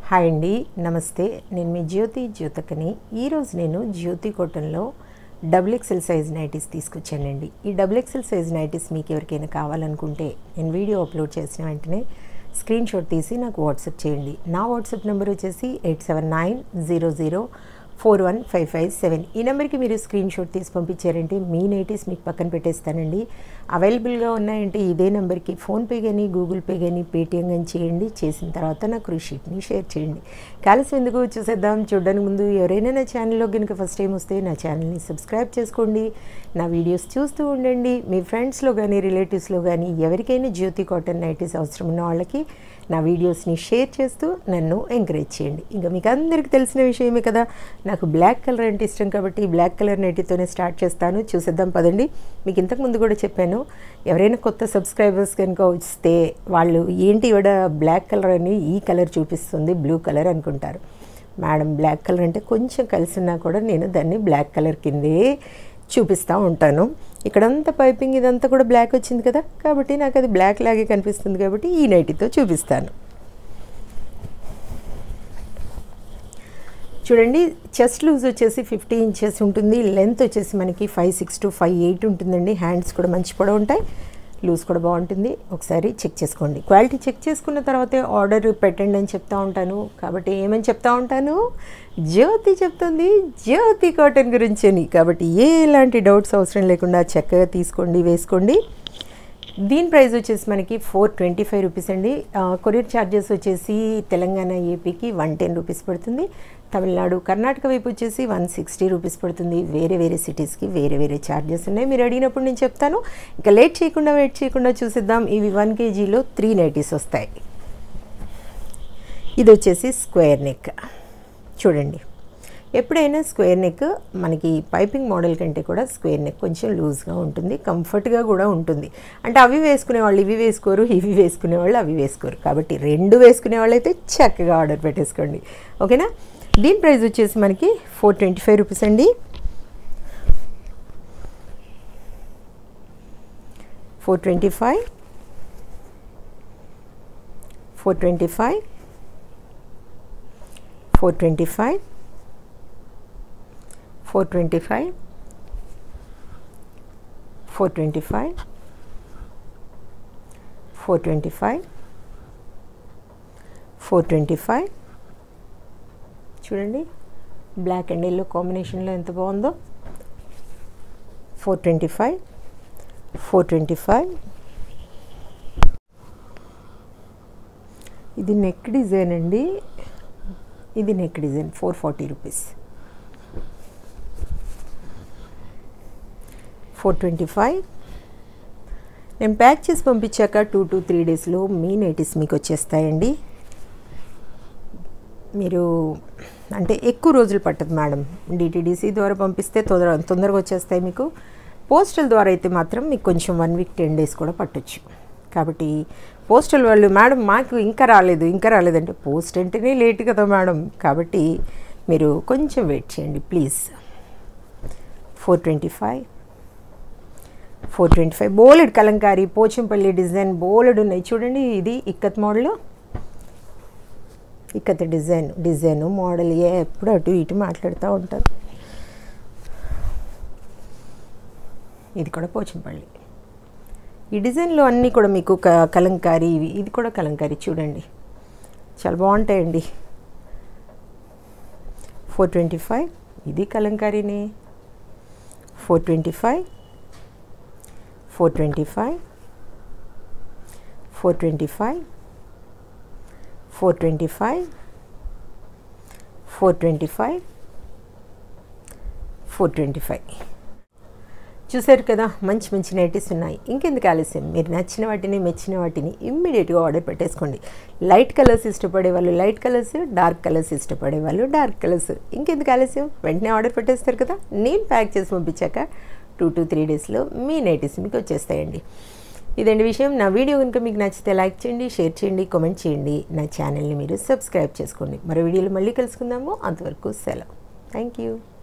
hi అండి నమస్తే నేను మీ జ్యోతి జ్యోతకని ఈరోజు నేను జ్యోతి కాటన్లో డబుల్ ఎక్సెల్ సైజ్ నైటీస్ తీసుకొచ్చానండి ఈ డబుల్ ఎక్సెల్ సైజ్ నైటీస్ మీకు ఎవరికైనా కావాలనుకుంటే నేను వీడియో అప్లోడ్ చేసిన వెంటనే స్క్రీన్ షాట్ తీసి నాకు వాట్సాప్ చేయండి నా వాట్సాప్ నెంబర్ వచ్చేసి eight seven nine zero zero four one five five seven ఈ నెంబర్కి మీరు స్క్రీన్ షాట్ తీసి పంపించారంటే మీ నైటీస్ మీకు పక్కన పెట్టేస్తానండి అవైలబుల్గా ఉన్నాయంటే ఇదే నెంబర్కి ఫోన్పే కానీ గూగుల్ పే కానీ పేటిఎం కానీ చేయండి చేసిన తర్వాత నాకు రిషీట్ని షేర్ చేయండి కలిసి ఎందుకు చూసేద్దాం చూడడానికి ముందు ఎవరైనా నా ఛానల్లో కనుక ఫస్ట్ టైం వస్తే నా ఛానల్ని సబ్స్క్రైబ్ చేసుకోండి నా వీడియోస్ చూస్తూ ఉండండి మీ ఫ్రెండ్స్లో కానీ రిలేటివ్స్లో కానీ ఎవరికైనా జ్యోతి కాటన్ నైటీస్ అవసరం ఉన్న వాళ్ళకి నా వీడియోస్ని షేర్ చేస్తూ నన్ను ఎంకరేజ్ చేయండి ఇంకా మీకు అందరికీ తెలిసిన విషయమే కదా నాకు బ్లాక్ కలర్ అంటే ఇష్టం కాబట్టి బ్లాక్ కలర్ నైటీతోనే స్టార్ట్ చేస్తాను చూసేద్దాం పదండి మీకు ఇంతకుముందు కూడా చెప్పాను ఎవరైనా కొత్త సబ్స్క్రైబర్స్ కనుక వస్తే వాళ్ళు ఏంటి ఇవిడ బ్లాక్ కలర్ అని ఈ కలర్ చూపిస్తుంది బ్లూ కలర్ అనుకుంటారు మేడం బ్లాక్ కలర్ అంటే కొంచెం కలిసినా కూడా నేను దాన్ని బ్లాక్ కలర్ కిందే చూపిస్తూ ఉంటాను ఇక్కడంతా పైపింగ్ ఇదంతా కూడా బ్లాక్ వచ్చింది కదా కాబట్టి నాకు అది బ్లాక్ లాగే కనిపిస్తుంది కాబట్టి ఈ నైటీతో చూపిస్తాను చూడండి చెస్ట్ లూజ్ వచ్చేసి ఫిఫ్టీ ఇంచెస్ ఉంటుంది లెంత్ వచ్చేసి మనకి five six to five eight ఉంటుందండి హ్యాండ్స్ కూడా మంచి పొడవు ఉంటాయి లూజ్ కూడా బాగుంటుంది ఒకసారి చెక్ చేసుకోండి క్వాలిటీ చెక్ చేసుకున్న తర్వాతే ఆర్డర్ పెట్టండి అని చెప్తా ఉంటాను కాబట్టి ఏమని చెప్తా ఉంటాను జ్యోతి చెప్తుంది జ్యోతి కాటన్ గురించి అని కాబట్టి ఎలాంటి డౌట్స్ అవసరం లేకుండా చక్కగా తీసుకోండి వేసుకోండి దీని ప్రైస్ వచ్చేసి మనకి ఫోర్ ట్వంటీ ఫైవ్ రూపీస్ అండి కొరియర్ ఛార్జెస్ వచ్చేసి తెలంగాణ ఏపీకి వన్ టెన్ రూపీస్ పడుతుంది తమిళనాడు కర్ణాటక వైపు వచ్చేసి వన్ సిక్స్టీ రూపీస్ పడుతుంది వేరే వేరే సిటీస్కి వేరే వేరే ఛార్జెస్ ఉన్నాయి మీరు అడిగినప్పుడు నేను చెప్తాను ఇంకా లేట్ చేయకుండా వెయిట్ చేయకుండా చూసిద్దాం ఇవి వన్ కేజీలో త్రీ నైటీస్ వస్తాయి ఇది వచ్చేసి స్క్వేర్ నెక్ చూడండి ఎప్పుడైనా స్క్వేర్ నెక్ మనకి పైపింగ్ మోడల్ కంటే కూడా స్క్వేర్ నెక్ కొంచెం లూజ్గా ఉంటుంది కంఫర్ట్గా కూడా ఉంటుంది అంటే అవి వేసుకునే వాళ్ళు ఇవి వేసుకోరు ఇవి వేసుకునే వాళ్ళు అవి వేసుకోరు కాబట్టి రెండు వేసుకునే వాళ్ళు అయితే చక్కగా ఆర్డర్ పెట్టేసుకోండి ఓకేనా దీని ప్రైస్ వచ్చేసి మనకి ఫోర్ ట్వంటీ ఫైవ్ రూపీస్ అండి four twenty five four twenty five four twenty five four twenty five four twenty five four twenty five four twenty five చూడండి బ్లాక్ అండ్ ఎల్లో కాంబినేషన్లో ఎంత బాగుందో four twenty five four twenty five ఇది neck design అండి ఇది neck design four forty rupees four twenty five నేను pack చేసి పంపించాక టూ టు త్రీ డేస్లో మీ నైటీస్ మీకు వచ్చేస్తాయండి మీరు అంటే ఎక్కువ రోజులు పట్టదు మేడం డిటీడీసీ ద్వారా పంపిస్తే తొందర తొందరగా వచ్చేస్తాయి మీకు పోస్టల్ ద్వారా అయితే మాత్రం మీకు కొంచెం వన్ వీక్ టెన్ డేస్ కూడా పట్టొచ్చు కాబట్టి పోస్టల్ వాళ్ళు మేడం మాకు ఇంకా రాలేదు ఇంకా రాలేదంటే పోస్ట్ అంటేనే లేట్ కదా మేడం కాబట్టి మీరు కొంచెం వెయిట్ చేయండి please four twenty five four twenty five బోలెడ్ కలంకారీ పోచంపల్లి డిజైన్ బోలెడ్ ఉన్నాయి చూడండి ఇది ikat model ikat design design model ఎప్పుడు అటు ఇటు మాట్లాడుతూ ఉంటారు ఇది కూడా పోచంపల్లి ఈ డిజైన్లో అన్నీ కూడా మీకు క కలంకారీ ఇవి ఇది కూడా కలంకారీ చూడండి చాలా బాగుంటాయండి ఫోర్ ట్వంటీ ఫైవ్ ఇది కలంకారీనే four twenty five four twenty five four twenty five four twenty five four twenty five four twenty five చూసారు కదా మంచి మంచి నైటీస్ ఉన్నాయి ఇంకెందుకు ఆలస్యం మీరు నచ్చిన వాటిని మెచ్చిన వాటిని ఇమ్మీడియట్గా ఆర్డర్ పెట్టేసుకోండి లైట్ కలర్స్ ఇష్టపడే వాళ్ళు లైట్ కలర్స్ డార్క్ కలర్స్ ఇష్టపడే వాళ్ళు డార్క్ కలర్స్ ఇంకెందుకు ఆలస్యం వెంటనే ఆర్డర్ పెట్టేస్తారు కదా నేను ప్యాక్ చేసి పంపించాక టూ టు త్రీ డేస్లో మీ నైటీస్ మీకు వచ్చేస్తాయండి ఇదండి విషయం నా వీడియో కనుక మీకు నచ్చితే లైక్ చేయండి షేర్ చేయండి కామెంట్ చేయండి నా ఛానల్ని మీరు సబ్స్క్రైబ్ చేసుకోండి మరో వీడియోలో మళ్ళీ కలుసుకుందాము అంతవరకు సెలవు థ్యాంక్ యూ